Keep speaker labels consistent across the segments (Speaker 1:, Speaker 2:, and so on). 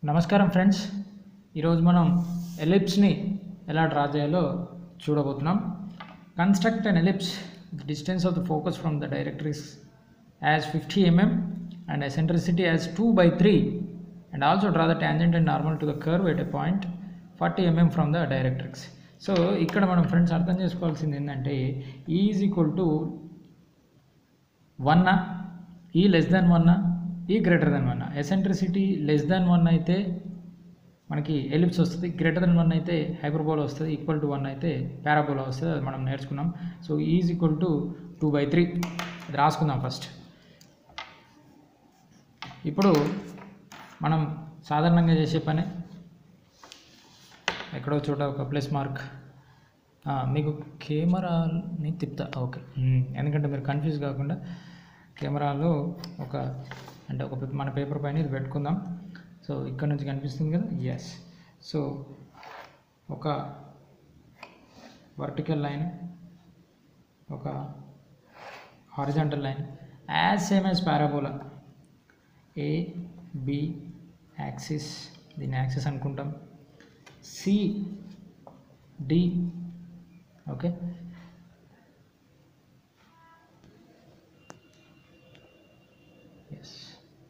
Speaker 1: నమస్కారం ఫ్రెండ్స్ ఈరోజు మనం ఎలిప్స్ని ఎలా డ్రా చేయాలో చూడబోతున్నాం construct an ellipse the distance of the focus from the directories as fifty mm and eccentricity as two by three and also draw the tangent and normal to the curve at a point forty mm from the directrix so ఇక్కడ మనం friends అర్థం చేసుకోవాల్సింది ఏంటంటే is equal to వన్నా ఈ less than వన్నా ఈ greater than one eccentricity less than one అయితే మనకి ఎలిప్స్ వస్తుంది గ్రేటర్ దాన్ వన్ అయితే హైపర్బోలా వస్తుంది ఈక్వల్ టు వన్ అయితే పారాబోలా వస్తుంది అది మనం నేర్చుకున్నాం so is equal to two by three అది రాసుకుందాం ఫస్ట్ ఇప్పుడు మనం సాధారణంగా చేసే పని ఎక్కడో చోట ఒక ప్లస్ మార్క్ ఆ, మీకు కెమెరాని తిప్పుతా ఓకే మ్మ్. ఎందుకంటే మీరు కన్ఫ్యూజ్ కాకుండా కెమెరాలో ఒక అంటే ఒక మన పేపర్ పైన ఇది పెట్టుకుందాం సో ఇక్కడ నుంచి కనిపిస్తుంది కదా ఎస్ సో ఒక వర్టికల్ లైన్ ఒక horizontal line as same as parabola A B axis దీన్ని యాక్సిస్ అనుకుంటాం C D okay yes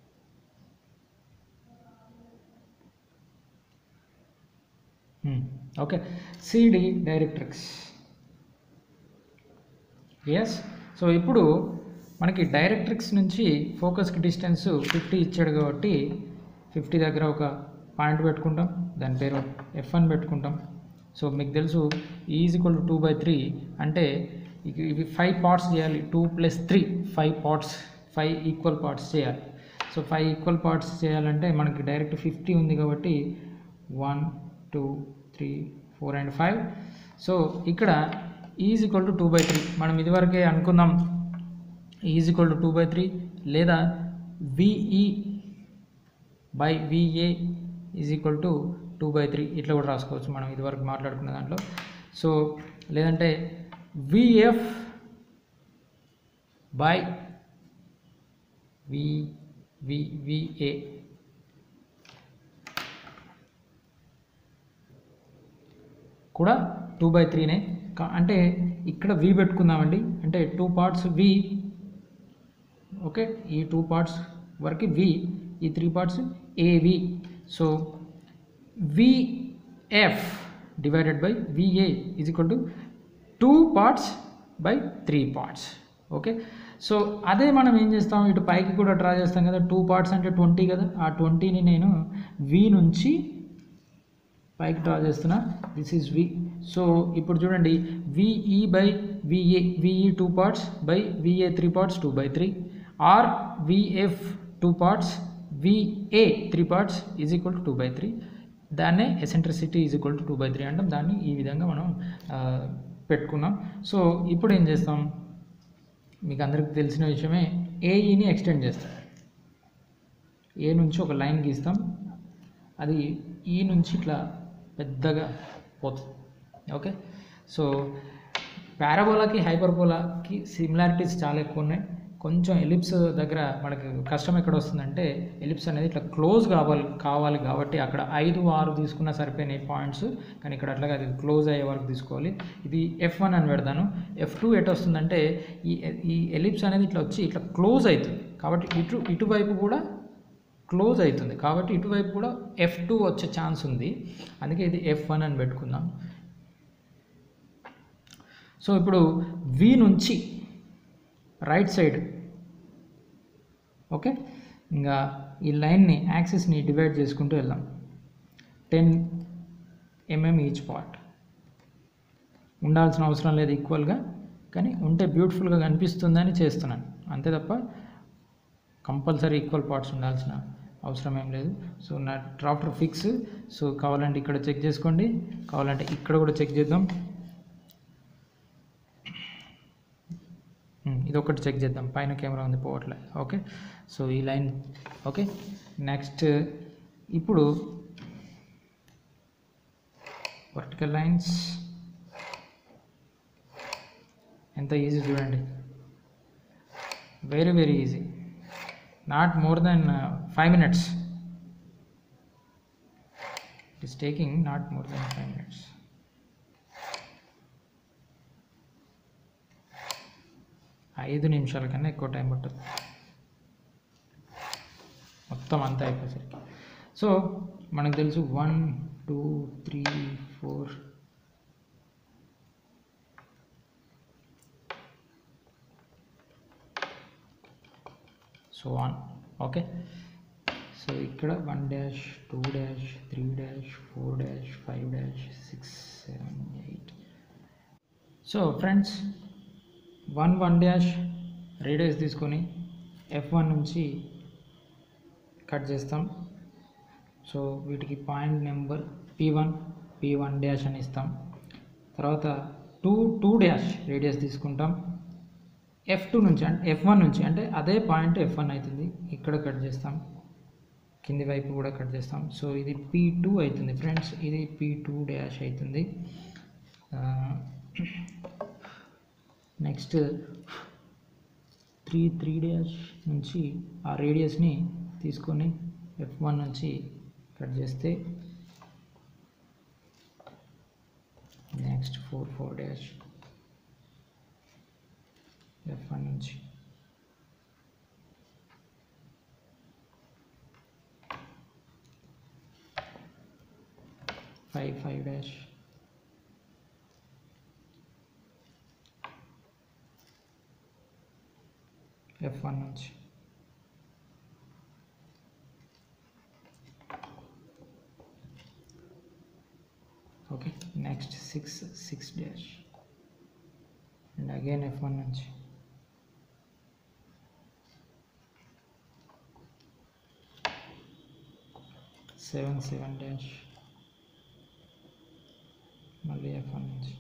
Speaker 1: okay CD directrix yes so ఇప్పుడు మనకి డైరెక్ట్రిక్స్ నుంచి ఫోకస్కి డిస్టెన్స్ ఫిఫ్టీ ఇచ్చాడు కాబట్టి ఫిఫ్టీ దగ్గర ఒక పాయింట్ పెట్టుకుంటాం దాని పేరు ఎఫ్ అని పెట్టుకుంటాం సో మీకు తెలుసు is equal to two by three అంటే ఇవి ఇవి ఫైవ్ పార్ట్స్ చేయాలి two plus three five parts five equal parts చేయాలి సో ఫైవ్ ఈక్వల్ పార్ట్స్ చేయాలంటే మనకి డైరెక్ట్ ఫిఫ్టీ ఉంది కాబట్టి one two three four and five so ఇక్కడ is equal to two by three మనం ఇదివరకే అనుకుందాం is equal to two by three లేదా VE by VA is equal to two by three ఇట్లా కూడా రాసుకోవచ్చు మనం ఇదివరకు మాట్లాడుకున్న దాంట్లో సో లేదంటే VF by V V VA కూడా టూ బై త్రీనే అంటే ఇక్కడ వి పెట్టుకుందామండి అంటే two parts V okay E two parts వరకు వి ఈ త్రీ పార్ట్స్ ఏవి so VF divided by VA is equal to two parts by three parts okay so అదే మనం ఏం చేస్తాం ఇటు పైకి కూడా డ్రా చేస్తాం కదా టూ పార్ట్స్ అంటే ట్వంటీ కదా ఆ ట్వంటీని నేను వి నుంచి పైకి డ్రా చేస్తున్నా దిస్ ఈజ్ వి సో ఇప్పుడు చూడండి VE by VA VE two parts by VA three parts two by three or VF two parts VA three parts is equal to two by three దాన్నే eccentricity is equal to two by three అంటాం దాన్ని ఈ విధంగా మనం ఆ, పెట్టుకున్నాం so ఇప్పుడు ఏం చేస్తాం మీకు అందరికీ తెలిసిన విషయమే ఏఈని ఎక్స్టెండ్ చేస్తాం ఏ నుంచి ఒక లైన్ గీస్తాం అది ఈ నుంచి ఇట్లా పెద్దగా పోతుంది ఓకే సో పారాబోలాకి హైపర్బోలాకి సిమిలారిటీస్ చాలా ఎక్కువ ఉన్నాయి కొంచెం ఎలిప్స్ దగ్గర మనకి కష్టం ఎక్కడ వస్తుందంటే ఎలిప్స్ అనేది ఇట్లా క్లోజ్ కావాలి కావాలి కాబట్టి అక్కడ ఐదు ఆరు తీసుకున్నా సరిపోయినాయి పాయింట్స్ కానీ ఇక్కడ అట్లాగా అది క్లోజ్ అయ్యే వరకు తీసుకోవాలి ఇది ఎఫ్ వన్ అని పెడతాను ఎఫ్ టూ ఎట్ వస్తుందంటే ఈ ఈ ఎలిప్స్ అనేది ఇట్లా వచ్చి ఇట్లా క్లోజ్ అవుతుంది కాబట్టి ఇటు ఇటువైపు కూడా క్లోజ్ అవుతుంది కాబట్టి ఇటువైపు కూడా ఎఫ్ టూ వచ్చే ఛాన్స్ ఉంది అందుకే ఇది ఎఫ్ వన్ అని పెట్టుకుందాం సో ఇప్పుడు వి నుంచి రైట్ సైడ్ ఓకే ఇంకా ఈ లైన్ని యాక్సిస్ని డివైడ్ చేసుకుంటూ వెళ్దాం టెన్ ఎంఎం ఈచ్ పార్ట్ ఉండాల్సిన అవసరం లేదు ఈక్వల్గా కానీ ఉంటే బ్యూటిఫుల్గా కనిపిస్తుందని చేస్తున్నాను అంతే తప్ప కంపల్సరీ ఈక్వల్ పార్ట్స్ ఉండాల్సిన అవసరం ఏం లేదు సో నా డ్రాఫ్టర్ ఫిక్స్ సో కావాలంటే ఇక్కడ చెక్ చేసుకోండి కావాలంటే ఇక్కడ కూడా చెక్ చేద్దాం ఉమ్, ఇది ఒకటి చెక్ చేద్దాం పైన కెమెరా ఉంది పోవట్లే ఓకే సో ఈ లైన్ ఓకే నెక్స్ట్ ఇప్పుడు వర్టికల్ లైన్స్ ఎంత ఈజీ చూడండి very very easy not more than five minutes it is taking not more than five minutes ఐదు నిమిషాల కన్నా ఎక్కువ టైం పడుతుంది మొత్తం అంతా అయిపోయేసరికి సో మనకు తెలుసు one two three four so on okay so ఇక్కడ one dash two dash three dash four dash five dash six seven eight so friends one one dash radius తీసుకొని ఎఫ్ వన్ నుంచి cut చేస్తాం so వీటికి point number P one P one dash అని ఇస్తాం తర్వాత two two dash radius తీసుకుంటాం F two నుంచి అంటే ఎఫ్ వన్ నుంచి అంటే అదే పాయింట్ ఎఫ్ వన్ అవుతుంది ఇక్కడ కట్ చేస్తాం కింది వైపు కూడా కట్ చేస్తాం సో ఇది పీ టూ అవుతుంది ఫ్రెండ్స్ ఇది పీ టూ డాష్ అవుతుంది నెక్స్ట్ త్రీ త్రీ డాష్ నుంచి ఆ రేడియస్ని తీసుకొని ఎఫ్ వన్ నుంచి కట్ చేస్తే next four four dash F one నుంచి five five dash F one నుంచి okay next six six dash and again F one నుంచి సెవెన్ సెవెన్ డాష్ మళ్ళీ ఎఫ్ వన్ నుంచి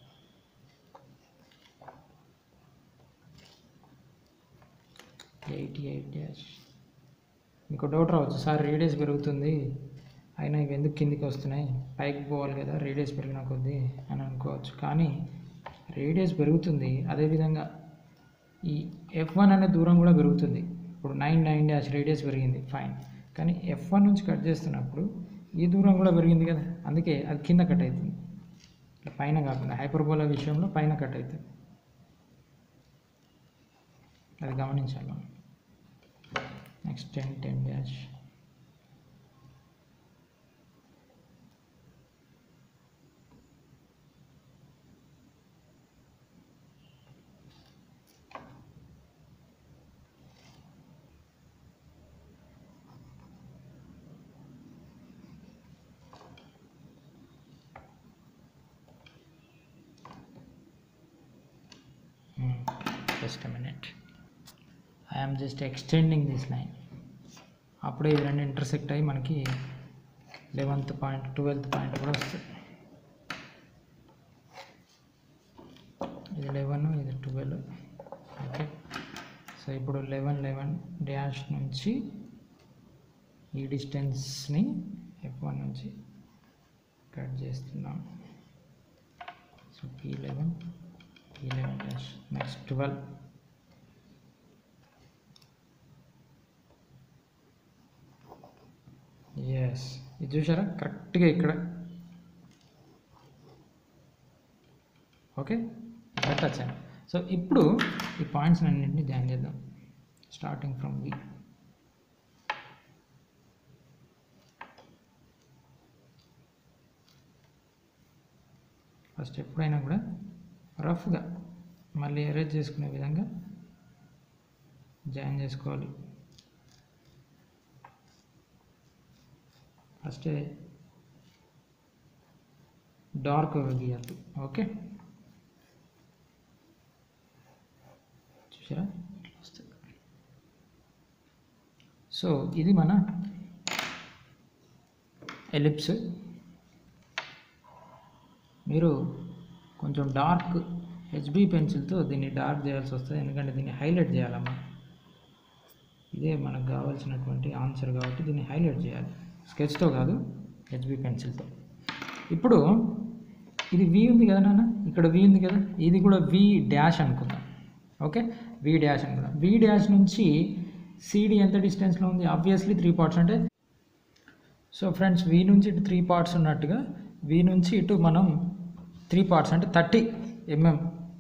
Speaker 1: ఎయిటీ ఎయిట్ డాష్ మీకు doubt రావచ్చు sir radius పెరుగుతుంది అయినా ఇవి ఎందుకు కిందికి వస్తున్నాయి పైకి పోవాలి కదా రేడియస్ పెరిగిన కొద్దీ అని అనుకోవచ్చు కానీ రేడియస్ పెరుగుతుంది అదేవిధంగా ఈ ఎఫ్ వన్ అనే దూరం కూడా పెరుగుతుంది ఇప్పుడు నైన్ నైన్ డాష్ రేడియస్ పెరిగింది ఫైన్ కానీ ఎఫ్ వన్ నుంచి కట్ చేస్తున్నప్పుడు ఈ దూరం కూడా పెరిగింది కదా అందుకే అది కింద కట్ అవుతుంది ఇట్లా పైన కాకుండా హైపర్బోలా విషయంలో పైన కట్ అవుతుంది అది గమనించాలి మనం next ten ten dash just a minute I am just extending this line అప్పుడే ఇవి రెండు ఇంటర్సెక్ట్ అయ్యి మనకి లెవెన్త్ పాయింట్ ట్వెల్త్ పాయింట్ కూడా వస్తుంది ఇది లెవెన్ ఇది ట్వెల్వ్ ఓకే సో ఇప్పుడు లెవెన్ లెవెన్ డాష్ నుంచి ఈ డిస్టెన్స్ని ఎఫ్ వన్ నుంచి కట్ చేస్తున్నాం so P eleven P eleven dash next twelve yes ఇది చూసారా కరెక్ట్గా ఇక్కడ ఓకే కరెక్ట్ వచ్చాను సో ఇప్పుడు ఈ పాయింట్స్ అన్నింటినీ జాయిన్ చేద్దాం స్టార్టింగ్ ఫ్రమ్ వి ఫస్ట్ ఎప్పుడైనా కూడా రఫ్గా మళ్ళీ అరేంజ్ చేసుకునే విధంగా జాయిన్ చేసుకోవాలి ఫస్ట్ డార్క్ గీయద్దు ఓకే చూసారా ఇట్లా వస్తుంది సో ఇది మన ఎలిప్స్ మీరు కొంచెం డార్క్ హెచ్బి పెన్సిల్తో దీన్ని డార్క్ చేయాల్సి వస్తుంది ఎందుకంటే దీన్ని హైలైట్ చేయాలమ్మా ఇదే మనకు కావాల్సినటువంటి ఆన్సర్ కాబట్టి దీన్ని హైలైట్ చేయాలి స్కెచ్తో కాదు హెచ్బి పెన్సిల్తో ఇప్పుడు ఇది వి ఉంది కదా నాన్న ఇక్కడ వి ఉంది కదా ఇది కూడా వి డాష్ అనుకుందాం ఓకే వి డాష్ అనుకుందాం వి డాష్ నుంచి సిడి ఎంత డిస్టెన్స్లో ఉంది ఆబ్వియస్లీ త్రీ పార్ట్స్ అంటే సో ఫ్రెండ్స్ వి నుంచి ఇటు త్రీ పార్ట్స్ ఉన్నట్టుగా వి నుంచి ఇటు మనం త్రీ పార్ట్స్ అంటే థర్టీ ఎంఎం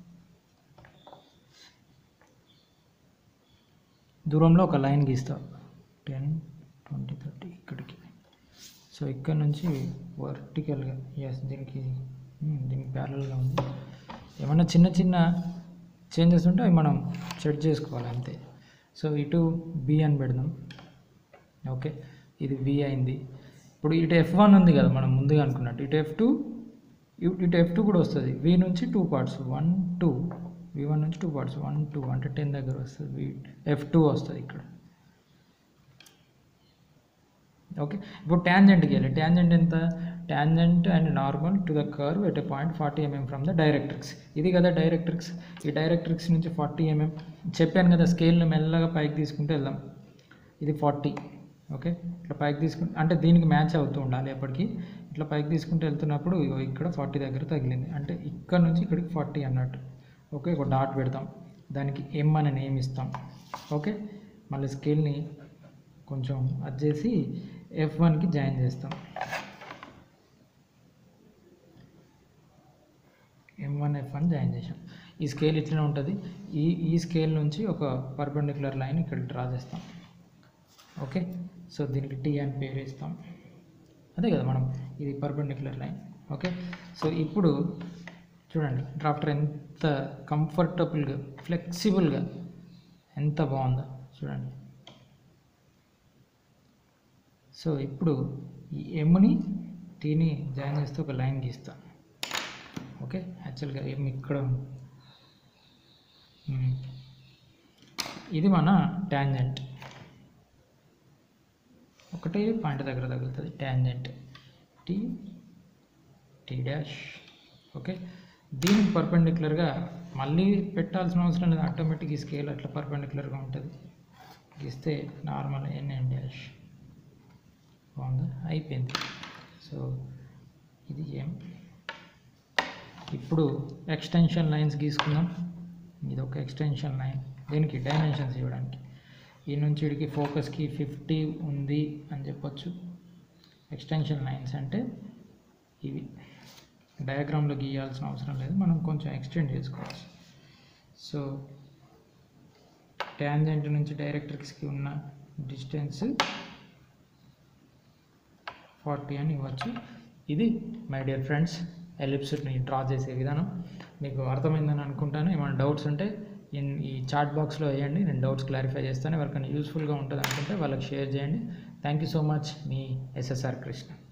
Speaker 1: దూరంలో ఒక లైన్ గీస్తా టెన్ ట్వంటీ థర్టీ ఇక్కడికి సో ఇక్కడ నుంచి వర్టికల్గా ఎస్ దీనికి మ్మ్, దీనికి ప్యారల్గా ఉంది ఏమన్నా చిన్న చిన్న చేంజెస్ ఉంటే అవి మనం సెట్ చేసుకోవాలి అంతే సో ఇటు బి అని పెడదాం ఓకే ఇది వి అయింది ఇప్పుడు ఇటు ఎఫ్ వన్ ఉంది కదా మనం ముందుగా అనుకున్నట్టు ఇటు ఎఫ్ టూ ఇటు ఎఫ్ టూ కూడా వస్తుంది వి నుంచి two parts one two V one నుంచి టూ పార్ట్స్ వన్ టూ అంటే టెన్ దగ్గర వస్తుంది వి ఎఫ్ టూ వస్తుంది ఇక్కడ ఓకే ఇప్పుడు ట్యాంజెంట్కి వెళ్ళి ట్యాంజెంట్ ఎంత tangent and normal to the curve at a point forty mm from the directrix ఇది కదా డైరెక్ట్రిక్స్ ఈ డైరెక్ట్రిక్స్ నుంచి ఫార్టీ ఎంఎం చెప్పాను కదా స్కేల్ని మెల్లగా పైకి తీసుకుంటూ వెళ్దాం ఇది ఫార్టీ ఓకే ఇట్లా పైకి తీసుకుంటే అంటే దీనికి మ్యాచ్ అవుతూ ఉండాలి ఎప్పటికీ ఇట్లా పైకి తీసుకుంటూ వెళ్తున్నప్పుడు ఇగో ఇక్కడ ఫార్టీ దగ్గర తగిలింది అంటే ఇక్కడ నుంచి ఇక్కడికి ఫార్టీ అన్నట్టు ఓకే ఒక డాట్ పెడతాం దానికి ఎం అనే నేమ్ ఇస్తాం ఓకే మళ్ళీ స్కేల్ని కొంచెం అది చేసి ఎఫ్ వన్కి జాయిన్ చేస్తాం M one F one join చేసాం ఈ స్కేల్ ఇట్లనే ఉంటుంది ఈ ఈ స్కేల్ నుంచి ఒక పర్పెండిక్యులర్ లైన్ ఇక్కడ డ్రా చేస్తాం ఓకే సో దీనికి టీ అని పేరు ఇస్తాం అదే కదా మనం ఇది పర్పెండిక్యులర్ లైన్ ఓకే సో ఇప్పుడు చూడండి డ్రాఫ్టర్ ఎంత కంఫర్టబుల్గా ఫ్లెక్సిబుల్గా ఎంత బాగుందో చూడండి సో ఇప్పుడు ఈ ఎమ్ని టీని జాయిన్ చేస్తే ఒక లైన్ గీస్తాం ఓకే యాక్చువల్గా ఎమ్ ఇక్కడ ఉంది. మ్మ్. ఇది మన ట్యాంజెంట్ ఒకటే పాయింట్ దగ్గర తగులుతుంది tangent T T dash okay దీనికి పర్పెండిక్యులర్గా మళ్ళీ పెట్టాల్సిన అవసరం లేదు ఆటోమేటిక్ ఈ స్కేల్ అట్లా పర్పెండిక్యులర్గా ఉంటుంది గీస్తే నార్మల్ ఎన్ఎన్ డాష్ బాగుందా అయిపోయింది సో ఇది ఏం ఇప్పుడు ఎక్స్టెన్షన్ లైన్స్ గీసుకుందాం ఇది ఒక ఎక్స్టెన్షన్ లైన్ దీనికి డైమెన్షన్స్ ఇవ్వడానికి ఈ నుంచి ఇడికి ఫోకస్కి ఫిఫ్టీ ఉంది అని చెప్పొచ్చు ఎక్స్టెన్షన్ లైన్స్ అంటే ఇవి డయాగ్రామ్లో గీయాల్సిన అవసరం లేదు మనం కొంచెం ఎక్స్టెండ్ చేసుకోవచ్చు సో ట్యాంజెంట్ నుంచి డైరెక్టర్స్కి ఉన్న డిస్టెన్స్ ఫార్టీ అని ఇవ్వచ్చు ఇది మై డియర్ ఫ్రెండ్స్ ఎలిప్స్ని డ్రా చేసే విధానం మీకు అర్థమైందని అనుకుంటాను ఏమైనా డౌట్స్ ఉంటే ఇన్ ఈ చాట్ బాక్స్లో వేయండి నేను డౌట్స్ క్లారిఫై చేస్తాను ఎవరికైనా యూస్ఫుల్గా ఉంటుంది అనుకుంటే వాళ్ళకి షేర్ చేయండి థ్యాంక్ యూ సో మచ్ మీ ఎస్ఎస్ఆర్ కృష్ణ